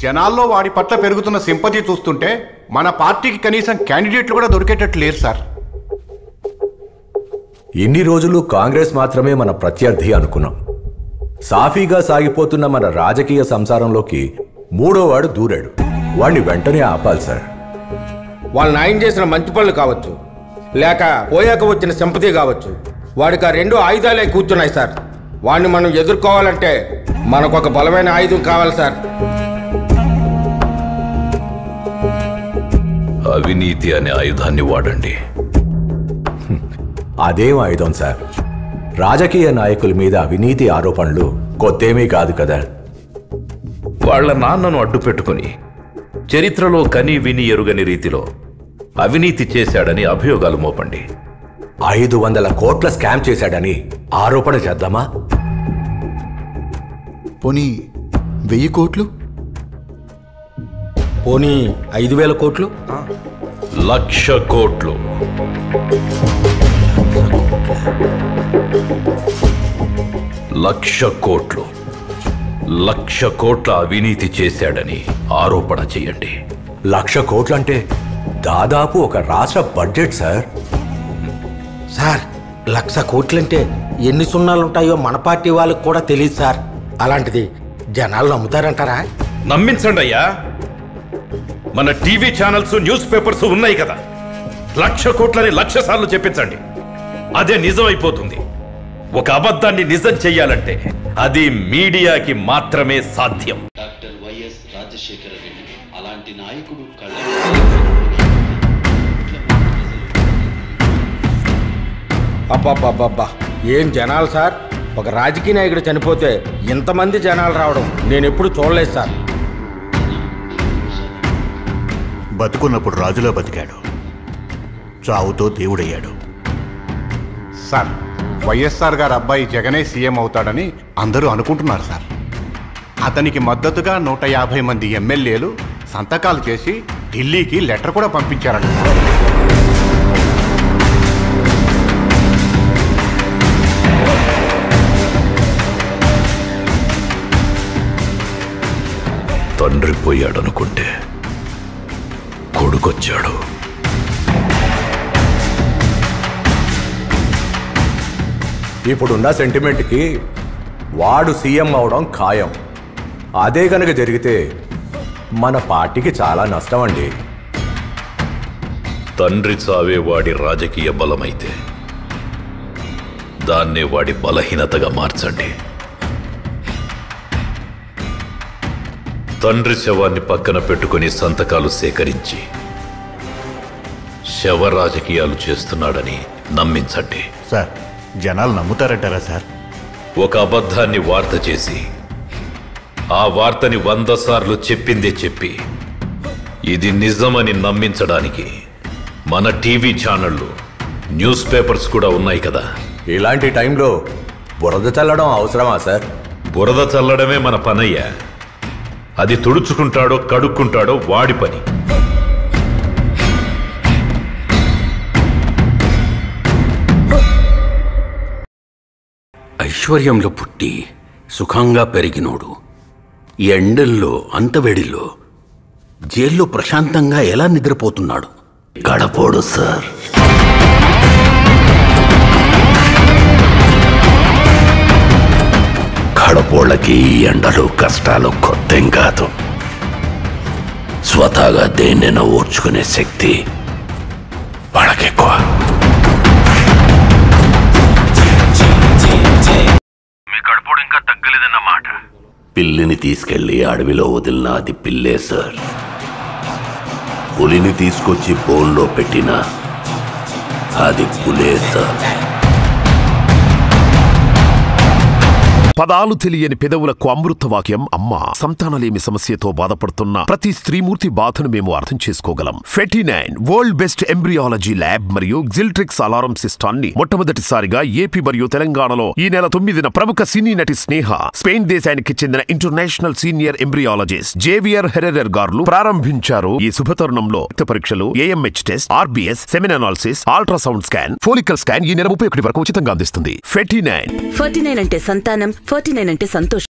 జనాల్లో వాడి పట్ల పెరుగుతున్న సింపతి చూస్తుంటే మన పార్టీకి కనీసం క్యాండిడేట్లు కూడా దొరికేటట్టు లేరు సార్ ఇన్ని రోజులు కాంగ్రెస్ మాత్రమే మన ప్రత్యర్థి అనుకున్నాం సాఫీగా సాగిపోతున్న మన రాజకీయ సంసారంలోకి మూడోవాడు దూరాడు వాణ్ణి వెంటనే ఆపాలి సార్ వాళ్ళు న్యాయం చేసిన మంచి పనులు కావచ్చు లేక పోయాక వచ్చిన సింపతి కావచ్చు వాడికి ఆ రెండు ఆయుధాలే కూర్చున్నాయి సార్ వాడిని మనం ఎదుర్కోవాలంటే మనకు ఒక బలమైన ఆయుధం కావాలి సార్ అవినీతి అనే ఆయుధాన్ని వాడండి అదేం ఆయుధం సార్ రాజకీయ నాయకుల మీద అవినీతి ఆరోపణలు కొత్తేమీ కాదు కదా వాళ్ళ నాన్నను అడ్డు పెట్టుకుని చరిత్రలో కని విని ఎరుగని రీతిలో అవినీతి చేశాడని అభియోగాలు మోపండి ఐదు వందల కోట్ల స్కామ్ చేశాడని ఆరోపణ చేద్దామా పోనీ వెయ్యి కోట్లు పోనీ ఐదు వేల కోట్లు లక్ష కోట్లు లక్ష కోట్లు లక్ష కోట్ల అవినీతి చేశాడని ఆరోపణ చేయండి లక్ష కోట్లంటే దాదాపు ఒక రాష్ట్ర బడ్జెట్ సార్ సార్ లక్ష కోట్లంటే ఎన్ని సున్నాలు ఉంటాయో మన పార్టీ వాళ్ళకి కూడా తెలియదు సార్ అలాంటిది జనాలు నమ్ముతారంటారా నమ్మించండి అయ్యా మన టీవీ ఛానల్స్ న్యూస్ పేపర్స్ ఉన్నాయి కదా లక్ష కోట్లని లక్ష సార్లు చెప్పించండి అదే నిజం అయిపోతుంది ఒక అబద్ధాన్ని నిజం చెయ్యాలంటే అది మీడియాకి మాత్రమే సాధ్యం డాక్టర్ వైఎస్ రాజశేఖర రెడ్డి అలాంటి నాయకుడు కళ్ళ అబ్బాబ్బాబ్బా ఏం జనాలు సార్ ఒక రాజకీయ నాయకుడు చనిపోతే ఇంతమంది జనాలు రావడం నేను ఎప్పుడు చూడలేదు సార్ బతుకున్నప్పుడు రాజులా బతికాడు చావుతో దేవుడయ్యాడు సార్ వైఎస్ఆర్ గారు అబ్బాయి జగనే సీఎం అవుతాడని అందరూ అనుకుంటున్నారు సార్ అతనికి మద్దతుగా నూట యాభై మంది ఎమ్మెల్యేలు సంతకాలు చేసి ఢిల్లీకి లెటర్ కూడా పంపించారంట సార్. తండ్రి పోయాడనుకుంటే కొడుకొచ్చాడు ఇప్పుడున్న సెంటిమెంట్కి వాడు సీఎం అవడం ఖాయం అదే గనక జరిగితే మన పార్టీకి చాలా నష్టం అండి తండ్రి చావే వాడి రాజకీయ బలమైతే దాన్నే వాడి బలహీనతగా మార్చండి తండ్రి శవాన్ని పక్కన పెట్టుకుని సంతకాలు సేకరించి శవ రాజకీయాలు చేస్తున్నాడని నమ్మించండి సార్ జనాలు నమ్ముతారంటారా సార్ ఒక అబద్ధాన్ని వార్త చేసి ఆ వార్తని వంద సార్లు చెప్పిందే చెప్పి ఇది నిజమని నమ్మించడానికి మన టీవీ ఛానళ్ళు న్యూస్ పేపర్స్ కూడా ఉన్నాయి కదా ఇలాంటి టైంలో బురద చల్లడం అవసరమా సార్ బురద చల్లడమే మన పనయ్యా అది తుడుచుకుంటాడో కడుక్కుంటాడో వాడి పని ఐశ్వర్యంలో పుట్టి సుఖంగా పెరిగినోడు ఈ ఎండల్లో అంతవేడిలో జైల్లో ప్రశాంతంగా ఎలా నిద్రపోతున్నాడు గడపోడు సార్ కడపోళ్ళకి ఈ ఎండలు కష్టాలు కొత్తేం కాదు స్వతహాగా దేన్నైనా ఓర్చుకునే శక్తి వాళ్ళకెక్కువ మీ కడుపుడు ఇంకా తగ్గలేదన్నమాట పిల్లిని తీసుకెళ్లి అడవిలో వదిలిన అది పిల్లే సార్ పులిని తీసుకొచ్చి బోన్లో పెట్టిన అది పులే సార్ పదాలు తెలియని పెదవులకు అమృత వాక్యం అమ్మ సంతానలేమి సమస్యతో బాధపడుతున్న ప్రతి స్త్రీమూర్తి బాధను మేము అర్థం చేసుకోగలం Ferty nine world best embryology lab మరియు జిల్ట్రిక్స్ అలారం సిస్టాన్ని మొట్టమొదటిసారిగా ఏపీ మరియు తెలంగాణలో ఈ నెల తొమ్మిదిన ప్రముఖ సినీ నటి స్నేహ స్పెయిన్ దేశానికి చెందిన international senior embryologist Javier Herrera గారు ప్రారంభించారు ఈ శుభతరుణంలో రక్త పరీక్షలు AMH test RBS semen analysis ultrasound scan follicle scan ఈ నెల ముప్పై ఒకటి వరకు ఉచితంగా అందిస్తుంది ఫెటీ నైన్ ఫార్టీ నైన్ అంటే సంతానం ఫార్టీ నైన్ అంటే సంతోషం